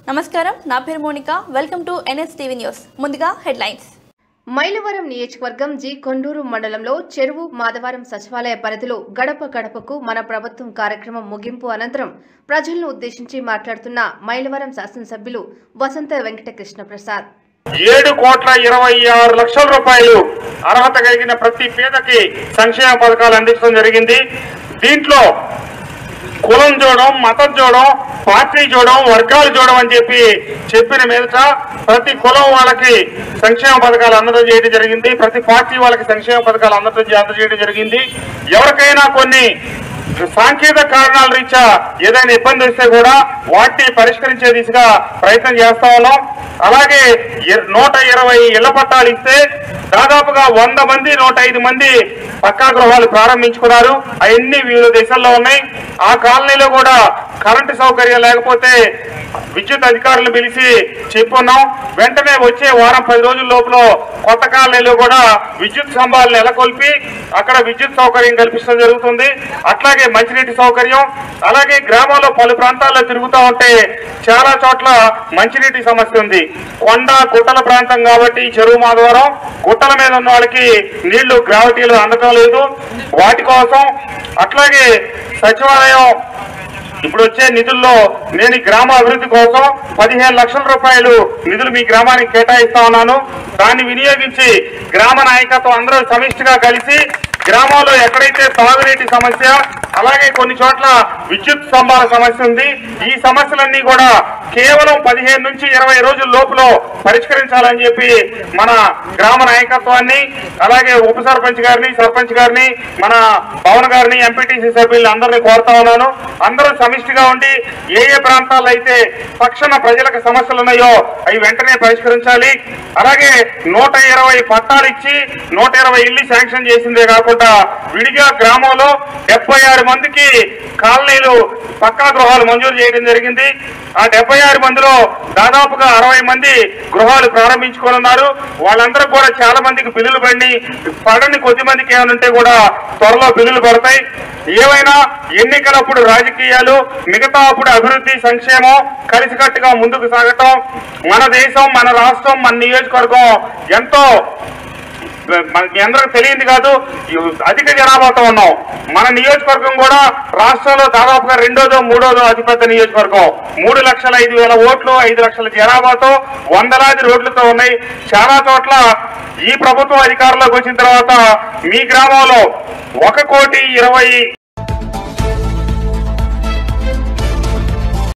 నమస్కారం నా పేరు Monica welcome to NS TV news ముందుగా హెడ్లైన్స్ మైలవరం నియోజకవర్గం జి కొండూరు మండలంలో చెరువు మాధవరం సచివాలయ పరిధిలో గడప గడపకు మన ప్రభుత్వం కార్యక్రమం ముగింపు అనంతరం ప్రజలను ఉద్దేశించి మాట్లాడుతున్న మైలవరం శాసనసభ్యులు వసంత వెంకటకృష్ణ ప్రసాద్ ఏడు కోట్ల ఇరవై ఆరు లక్షల రూపాయలు అర్హత కలిగిన ప్రతి పేదకి సంక్షేమ పథకాలు అందించడం జరిగింది దీంట్లో కులం చూడడం మతం చూడడం పార్టీ చూడడం వర్గాలు చూడడం అని చెప్పి చెప్పిన మీదట ప్రతి కులం వాళ్ళకి సంక్షేమ పథకాలు అందడం చేయడం జరిగింది ప్రతి పార్టీ వాళ్ళకి సంక్షేమ పథకాలు అందడం అందజేయడం జరిగింది ఎవరికైనా కొన్ని సాంకేతిక కారణాల రీత్యా ఏదైనా ఇబ్బంది వస్తే కూడా వాటిని పరిష్కరించే దిశగా ప్రయత్నం చేస్తా ఉన్నాం అలాగే ఇ- నూట ఇరవై ఇళ్ల పట్టాలు ఇస్తే దాదాపుగా వంద మంది నూట ఐదు మంది పక్కా గృహాలు ప్రారంభించుకున్నారు అవన్నీ వివిధ దేశాల్లో ఉన్నాయి ఆ కాలనీలో కూడా కరెంటు సౌకర్యం లేకపోతే విద్యుత్ అధికారులు పిలిచి చెప్పున్నాం వెంటనే వచ్చే వారం పది రోజుల లోపల కొత్త కాలనీలో కూడా విద్యుత్ స్తంభాలు నెలకొల్పి అక్కడ విద్యుత్ సౌకర్యం కల్పించడం జరుగుతుంది అట్లాగే మంచినీటి సౌకర్యం అలాగే గ్రామాల్లో పలు ప్రాంతాల్లో తిరుగుతూ ఉంటే చాలా చోట్ల మంచినీటి సమస్య ఉంది కొండ గుట్టల ప్రాంతం కాబట్టి ఈ చెరువు మాధవరం గుట్టల మీద ఉన్న వాళ్ళకి నీళ్లు గ్రావిటీలు అందటం లేదు వాటి కోసం అట్లాగే సచివాలయం ఇప్పుడు వచ్చే నిధుల్లో నేను ఈ గ్రామ అభివృద్ధి కోసం పదిహేను లక్షల రూపాయలు నిధులు మీ గ్రామానికి కేటాయిస్తా ఉన్నాను దాన్ని వినియోగించి గ్రామ నాయకత్వం అందరూ సమిష్టిగా కలిసి గ్రామంలో ఎక్కడైతే తాగునీటి సమస్య అలాగే కొన్ని చోట్ల విద్యుత్ స్తంభాల సమస్య ఉంది ఈ సమస్యలన్నీ కూడా కేవలం పదిహేను నుంచి ఇరవై రోజుల లోపల పరిష్కరించాలని చెప్పి మన గ్రామ నాయకత్వాన్ని అలాగే ఉప సర్పంచ్ గారిని సర్పంచ్ గారిని మన పవన్ గారిని ఎంపీటీసీ సభ్యుల్ని అందరినీ కోరుతా ఉన్నాను అందరూ సమిష్టిగా ఉండి ఏ ఏ ప్రాంతాల్లో అయితే తక్షణ ప్రజలకు సమస్యలు ఉన్నాయో అవి వెంటనే పరిష్కరించాలి అలాగే నూట ఇరవై పట్టాలు ఇచ్చి నూట ఇరవై ఇల్లు శాంక్షన్ చేసిందే కాకుండా విడిగా గ్రామంలో డెబ్బై ఆరు మందికి కాలనీలు పక్కా గృహాలు మంజూరు చేయడం జరిగింది ఆ డెబ్బై ఆరు మందిలో దాదాపుగా అరవై మంది గృహాలు ప్రారంభించుకోనున్నారు వాళ్ళందరూ కూడా చాలా మందికి బిల్లులు పడి పడని కొద్ది మందికి ఏమైనా ఉంటే కూడా త్వరలో బిల్లులు పడతాయి ఏవైనా ఎన్నికలప్పుడు రాజకీయాలు మిగతా అప్పుడు అభివృద్ధి సంక్షేమం కలిసికట్టుగా ముందుకు సాగటం మన దేశం మన రాష్ట్రం మన నియోజకవర్గం ఎంతో మన మీ అందరికి తెలియంది కాదు అధిక జనాభాతో ఉన్నాం మన నియోజకవర్గం కూడా రాష్ట్రంలో దాదాపుగా రెండోదో మూడోదో అతిపెద్ద నియోజకవర్గం మూడు లక్షల ఐదు వేల ఓట్లు ఐదు లక్షల జనాభాతో వందలాది రోడ్లతో ఉన్నాయి చాలా చోట్ల ఈ ప్రభుత్వం అధికారంలోకి వచ్చిన తర్వాత మీ గ్రామంలో ఒక కోటి ఇరవై